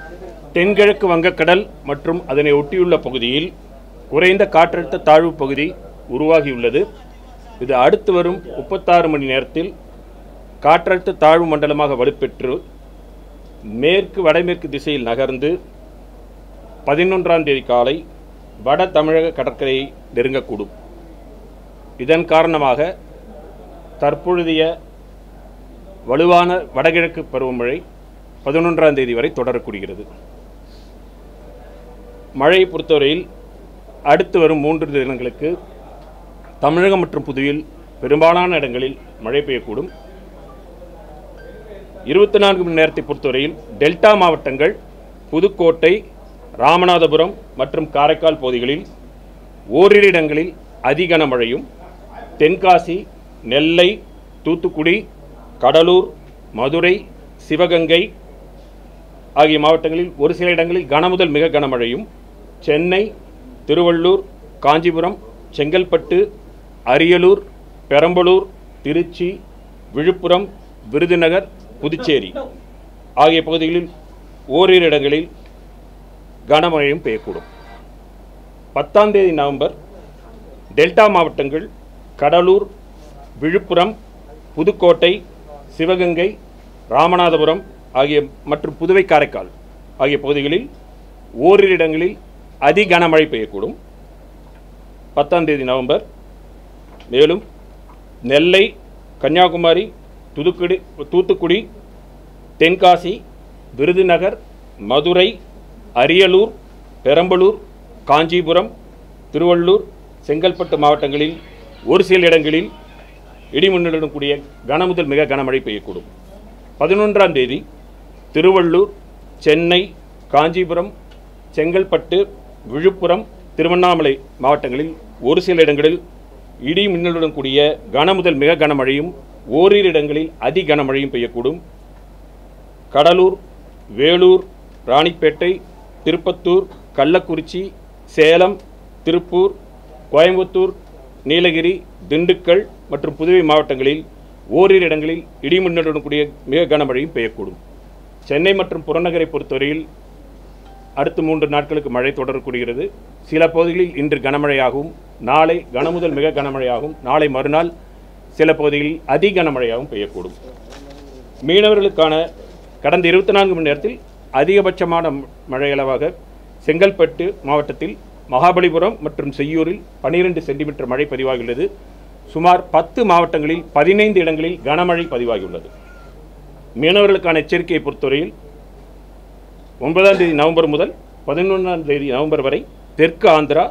தென்கிழக்கு வங்கக்கடல் மற்றும் அதனை ஒட்டியுள்ள பகுதியில் குறைந்த காற்றழுத்த தாழ்வு பகுதி உருவாகியுள்ளது இது அடுத்து வரும் முப்பத்தாறு மணி நேரத்தில் காற்றழுத்த தாழ்வு மண்டலமாக வலுப்பெற்று மேற்கு வடமேற்கு திசையில் நகர்ந்து பதினொன்றாம் தேதி காலை வட தமிழக கடற்கரையை நெருங்கக்கூடும் இதன் காரணமாக தற்பொழுதைய வலுவான வடகிழக்கு பருவமழை பதினொன்றாம் தேதி வரை தொடரக்கூடிகிறது மழையை பொறுத்தவரையில் அடுத்து வரும் மூன்று தினங்களுக்கு தமிழகம் மற்றும் புதுவையில் பெரும்பாலான இடங்களில் மழை பெய்யக்கூடும் இருபத்தி நான்கு மணி நேரத்தை பொறுத்தவரையில் டெல்டா மாவட்டங்கள் புதுக்கோட்டை ராமநாதபுரம் மற்றும் காரைக்கால் பகுதிகளில் ஓரிரு இடங்களில் அதிகன மழையும் தென்காசி நெல்லை தூத்துக்குடி கடலூர் மதுரை சிவகங்கை ஆகிய மாவட்டங்களில் ஒரு சில இடங்களில் கனமுதல் மிக கனமழையும் சென்னை திருவள்ளூர் காஞ்சிபுரம் செங்கல்பட்டு அரியலூர் பெரம்பலூர் திருச்சி விழுப்புரம் விருதுநகர் புதுச்சேரி ஆகிய பகுதிகளில் ஓரிரு இடங்களில் கனமழையும் பெய்யக்கூடும் பத்தாம் தேதி நவம்பர் டெல்டா மாவட்டங்கள் கடலூர் விழுப்புரம் புதுக்கோட்டை சிவகங்கை ராமநாதபுரம் ஆகிய மற்றும் புதுவை காரைக்கால் ஆகிய பகுதிகளில் ஓரிரு இடங்களில் அதி கனமழை பெய்யக்கூடும் பத்தாம் தேதி நவம்பர் மேலும் நெல்லை கன்னியாகுமரி துதுக்குடி தூத்துக்குடி தென்காசி விருதுநகர் மதுரை அரியலூர் பெரம்பலூர் காஞ்சிபுரம் திருவள்ளூர் செங்கல்பட்டு மாவட்டங்களில் ஒரு சில இடங்களில் இடிமின்னலுடன் கூடிய கனமுதல் மிக கனமழை பெய்யக்கூடும் பதினொன்றாம் தேதி திருவள்ளூர் சென்னை காஞ்சிபுரம் செங்கல்பட்டு விழுப்புரம் திருவண்ணாமலை மாவட்டங்களில் ஒரு சில இடங்களில் இடி மின்னலுடன் கூடிய கனமுதல் மிக கனமழையும் ஓரிரு இடங்களில் அதி கனமழையும் பெய்யக்கூடும் கடலூர் வேலூர் ராணிப்பேட்டை திருப்பத்தூர் கள்ளக்குறிச்சி சேலம் திருப்பூர் கோயம்புத்தூர் நீலகிரி திண்டுக்கல் மற்றும் புதுவை மாவட்டங்களில் ஓரிரு இடங்களில் இடிமின்னலுடன் கூடிய மிக கனமழையும் பெய்யக்கூடும் சென்னை மற்றும் புறநகரை பொறுத்தவரையில் அடுத்த மூன்று நாட்களுக்கு மழை தொடரக்கூடிகிறது சில பகுதிகளில் இன்று கனமழையாகவும் நாளை கனமுதல் மிக கனமழையாகவும் நாளை மறுநாள் சில பகுதிகளில் அதி கனமழையாகவும் பெய்யக்கூடும் மீனவர்களுக்கான கடந்த இருபத்தி நான்கு மணி நேரத்தில் அதிகபட்சமான மழை அளவாக செங்கல்பட்டு மாவட்டத்தில் மகாபலிபுரம் மற்றும் செய்யூரில் 12 சென்டிமீட்டர் மழை பதிவாகியுள்ளது சுமார் பத்து மாவட்டங்களில் பதினைந்து இடங்களில் கனமழை பதிவாகியுள்ளது மீனவர்களுக்கான எச்சரிக்கையை பொறுத்தவரையில் ஒன்பதாம் தேதி நவம்பர் முதல் பதினொன்றாம் தேதி நவம்பர் வரை தெற்கு ஆந்திரா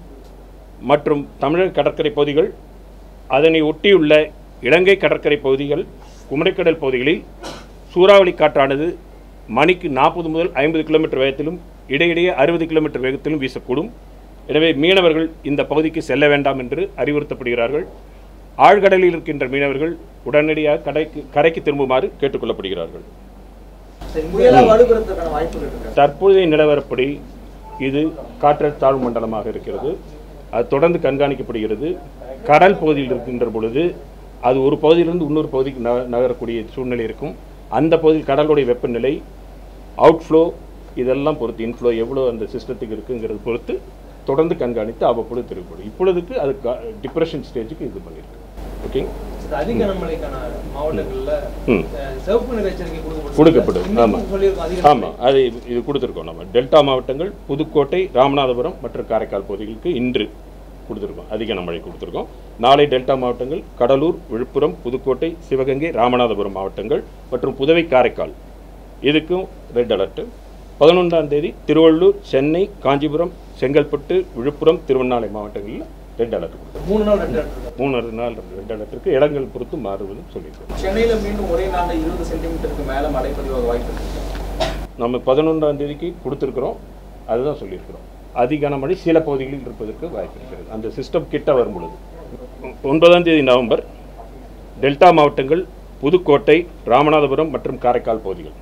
மற்றும் தமிழக கடற்கரை பகுதிகள் அதனை ஒட்டியுள்ள இலங்கை கடற்கரை பகுதிகள் குமரிக்கடல் பகுதிகளில் சூறாவளி காற்றானது மணிக்கு நாற்பது முதல் ஐம்பது கிலோமீட்டர் வேகத்திலும் இடையிடையே அறுபது கிலோமீட்டர் வேகத்திலும் வீசக்கூடும் எனவே மீனவர்கள் இந்த பகுதிக்கு செல்ல வேண்டாம் என்று அறிவுறுத்தப்படுகிறார்கள் ஆழ்கடலில் இருக்கின்ற மீனவர்கள் உடனடியாக கடைக்கு கரைக்கு திரும்புமாறு கேட்டுக்கொள்ளப்படுகிறார்கள் சரி, புயலா வலுப்பெறதுக்கான வாய்ப்புகள் இருக்கு தற்போதைய நிலவரப்படி இது காற்றழுத்த தாழ்வு மண்டலமாக இருக்கிறது அது தொடர்ந்து கண்காணிக்கப்படுகிறது கடல் பகுதியில் இருக்கின்ற பொழுது அது ஒரு பகுதியிலிருந்து இன்னொரு பகுதிக்கு நக நகரக்கூடிய சூழ்நிலை இருக்கும் அந்த பகுதியில் கடலுடைய வெப்பநிலை அவுட்ஃப்ளோ இதெல்லாம் பொறுத்து இன்ஃப்ளோ எவ்வளோ அந்த சிஸ்டத்துக்கு இருக்குங்கிறது பொறுத்து தொடர்ந்து கண்காணித்து அவ்வப்பொழுது திருப்படும் இப்பொழுதுக்கு அது டிப்ரெஷன் ஸ்டேஜுக்கு இது பண்ணியிருக்கு ஓகே இது அதிக கனமழைக்கான மாவட்டங்கள்ல ம் அஹ், சிவப்பு நிற எச்சரிக்கை கொடுக்கப்படும் கொடுக்கப்படும் இன்னைக்கு ஆமாம் சொல்லியிருக்கோம் அதிக ஆமாம் அது இது- இது கொடுத்துருக்கோம் நம்ம டெல்டா மாவட்டங்கள் புதுக்கோட்டை ராமநாதபுரம் மற்றும் காரைக்கால் பகுதிகளுக்கு இன்று கொடுத்துருக்கோம் அதிக மழை கொடுத்துருக்கோம் நாளை டெல்டா மாவட்டங்கள் கடலூர் விழுப்புரம் புதுக்கோட்டை சிவகங்கை ராமநாதபுரம் மாவட்டங்கள் மற்றும் புதுவை காரைக்கால் இதுக்கும் ரெட் அலர்ட்டு பதினொன்றாம் தேதி திருவள்ளூர் சென்னை காஞ்சிபுரம் செங்கல்பட்டு விழுப்புரம் திருவண்ணாமலை மாவட்டங்களில் ரெட் அலர்ட் கொடுத்துருக்கோம் மூணு நாள் ரெண்டு இடத்துல மூணு நாள் ரெட் அலர்ட்டுக்கு இடங்கள் பொறுத்து மாறுவதும் சொல்லியிருக்கோம் சென்னையில மீண்டும் ஒரே நாள்ல இருபது சென்டிமீட்டருக்கு மேல மழை பதிவாக வாய்ப்பு இருக்கு நம்ம பதினொன்றாம் தேதிக்கு கொடுத்துருக்குறோம் அதுதான் சொல்லியிருக்கிறோம் அதிக மழை சில பகுதிகளில் இருப்பதற்கு வாய்ப்பு இருக்கிறது அந்த சிஸ்டம் கிட்ட வரும் பொழுது ஒன்பதாம் தேதி நவம்பர் டெல்டா மாவட்டங்கள் புதுக்கோட்டை ராமநாதபுரம் மற்றும் காரைக்கால் பகுதிகள்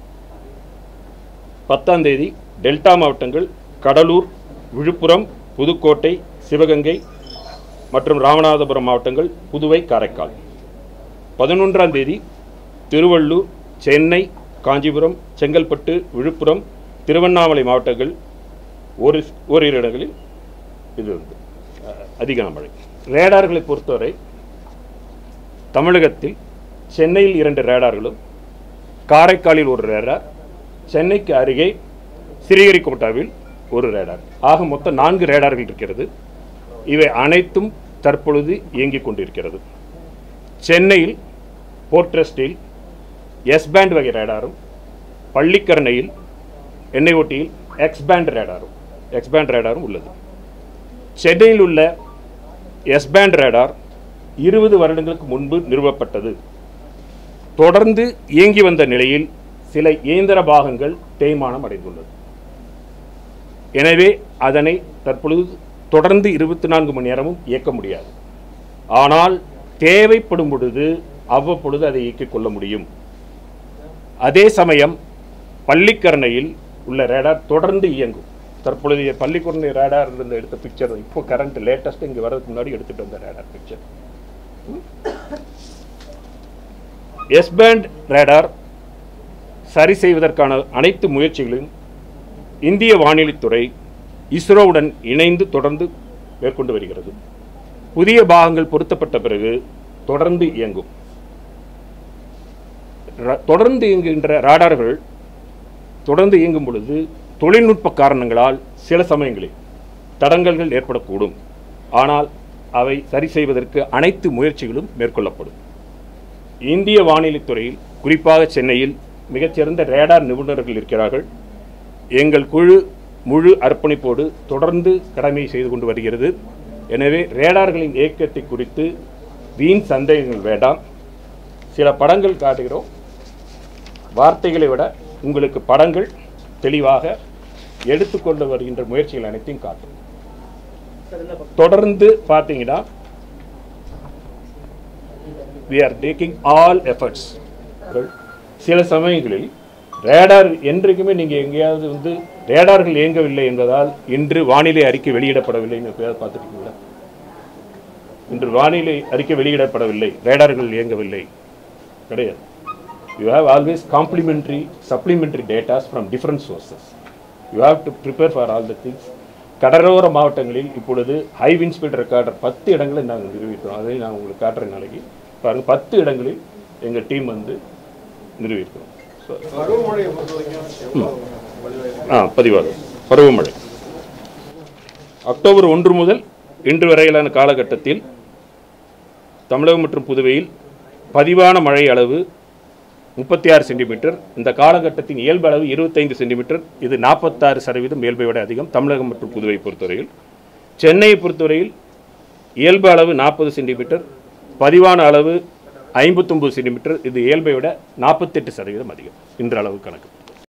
பத்தாம் தேதி டெல்டா மாவட்டங்கள் கடலூர் விழுப்புரம் புதுக்கோட்டை சிவகங்கை மற்றும் ராமநாதபுரம் மாவட்டங்கள் புதுவை காரைக்கால் பதினொன்றாம் தேதி திருவள்ளூர் சென்னை காஞ்சிபுரம் செங்கல்பட்டு விழுப்புரம் திருவண்ணாமலை மாவட்டங்கள் ஒரு ஓரிரு இடங்களில் இது உண்டு அஹ், அதிக மழை ரேடார்களை பொறுத்தவரை தமிழகத்தில் சென்னையில் இரண்டு ரேடார்களும் காரைக்காலில் ஒரு ரேடார் சென்னைக்கு அருகே சிறிகரிக்கோட்டாவில் ஒரு ரேடார் ஆக மொத்தம் நான்கு ரேடார்கள் இருக்கிறது இவை அனைத்தும் தற்பொழுது இயங்கிக் கொண்டிருக்கிறது சென்னையில் போர்ட்ரஸ்டில் எஸ் பேண்ட் வகை ரேடாரும் பள்ளிக்கரணையில் எண்ணெய் ஓட்டியில் எக்ஸ் பேண்ட் ரேடாரும் எக்ஸ் பேண்ட் ரேடாரும் உள்ளது சென்னையில் உள்ள எஸ் பேண்ட் ரேடார் இருபது வருடங்களுக்கு முன்பு நிறுவப்பட்டது தொடர்ந்து இயங்கி வந்த நிலையில் சில இயந்திர பாகங்கள் தேய்மானம் அடைந்துள்ளது எனவே அதனை தற்பொழுது தொடர்ந்து இருபத்தி நான்கு மணி நேரமும் இயக்க முடியாது ஆனால் தேவைப்படும் பொழுது அவ்வப்பொழுது அதை இயக்கிக் கொள்ள முடியும் அதே சமயம் பள்ளிக்கரணையில் உள்ள ரேடார் தொடர்ந்து இயங்கும் தற்பொழுதைய பள்ளிக்கரணை ரேடார் இருந்து எடுத்த பிக்சர் இப்போ கரண்ட் லேட்டஸ்ட் இங்கே வர்றதுக்கு முன்னாடி எடுத்துட்டு வந்த radar picture S band radar சரி செய்வதற்கான அனைத்து முயற்சிகளையும் இந்திய வானிலைத்துறை இஸ்ரோவுடன் இணைந்து தொடர்ந்து மேற்கொண்டு வருகிறது புதிய பாகங்கள் பொருத்தப்பட்ட பிறகு தொடர்ந்து இயங்கும் ர- தொடர்ந்து இயங்குகின்ற ராடார்கள் தொடர்ந்து இயங்கும் பொழுது தொழில்நுட்ப காரணங்களால் சில சமயங்களில் தடங்கல்கள் ஏற்படக்கூடும் ஆனால் அவை சரி செய்வதற்கு அனைத்து முயற்சிகளும் மேற்கொள்ளப்படும் இந்திய வானிலைத் துறையில் குறிப்பாக சென்னையில் மிகச்சிறந்த ரேடார் நிபுணர்கள் இருக்கிறார்கள் எங்கள் குழு முழு அர்ப்பணிப்போடு தொடர்ந்து கடமை செய்து கொண்டு வருகிறது எனவே ரேடார்களின் இயக்கத்தை குறித்து வீண் சந்தேகங்கள் வேண்டாம் சில படங்கள் காட்டுகிறோம் வார்த்தைகளை விட உங்களுக்கு படங்கள் தெளிவாக எடுத்துக்கொண்டு வருகின்ற முயற்சிகள் அனைத்தையும் காட்டும் தொடர்ந்து பார்த்தீங்கன்னா we are taking all efforts சில சமயங்களில் ரேடார் என்றைக்குமே நீங்கள் எங்கேயாவது வந்து ரேடார்கள் இயங்கவில்லை என்பதால் இன்று வானிலை அறிக்கை வெளியிடப்படவில்லைன்னு எப்பயாவது பார்த்துருக்கீங்களா இன்று வானிலை அறிக்கை வெளியிடப்படவில்லை ரேடார்கள் இயங்கவில்லை கிடையாது you have always complimentary supplementary datas from different sources you have to prepare for all the things கடலோர மாவட்டங்களில் இப்பொழுது ஹை வின் ஸ்பீட் ரெக்கார்டர் பத்து இடங்களை நாங்கள் நிறுவிட்டோம் அதை நான் உங்களுக்கு காட்டுறேன் நாளைக்கு பாருங்க பத்து இடங்களில் எங்கள் டீம் வந்து நிறுவியிருக்கிறோம் So, பருவமழையை பொறுத்த வரைக்கும் எவ்வளவு வலுவாயிருக்கு? ஆ பதிவாகும் பருவமழை அக்டோபர் ஒன்று முதல் இன்று வரையிலான காலகட்டத்தில் தமிழகம் மற்றும் புதுவையில் பதிவான மழை அளவு முப்பத்தி ஆறு சென்டிமீட்டர் இந்த காலகட்டத்தின் இயல்பு அளவு இருபத்தைந்து சென்டிமீட்டர் இது நாற்பத்தாறு சதவீதம் இயல்பை விட அதிகம் தமிழகம் மற்றும் புதுவை பொறுத்தவரையில் சென்னையை பொறுத்தவரையில் இயல்பு அளவு நாற்பது சென்டிமீட்டர் பதிவான அளவு ஐம்பத்தொம்பது சென்டிமீட்டர் இது இயல்பை விட நாற்பத்தெட்டு சதவீதம் அதிகம் இன்ற அளவு கணக்கு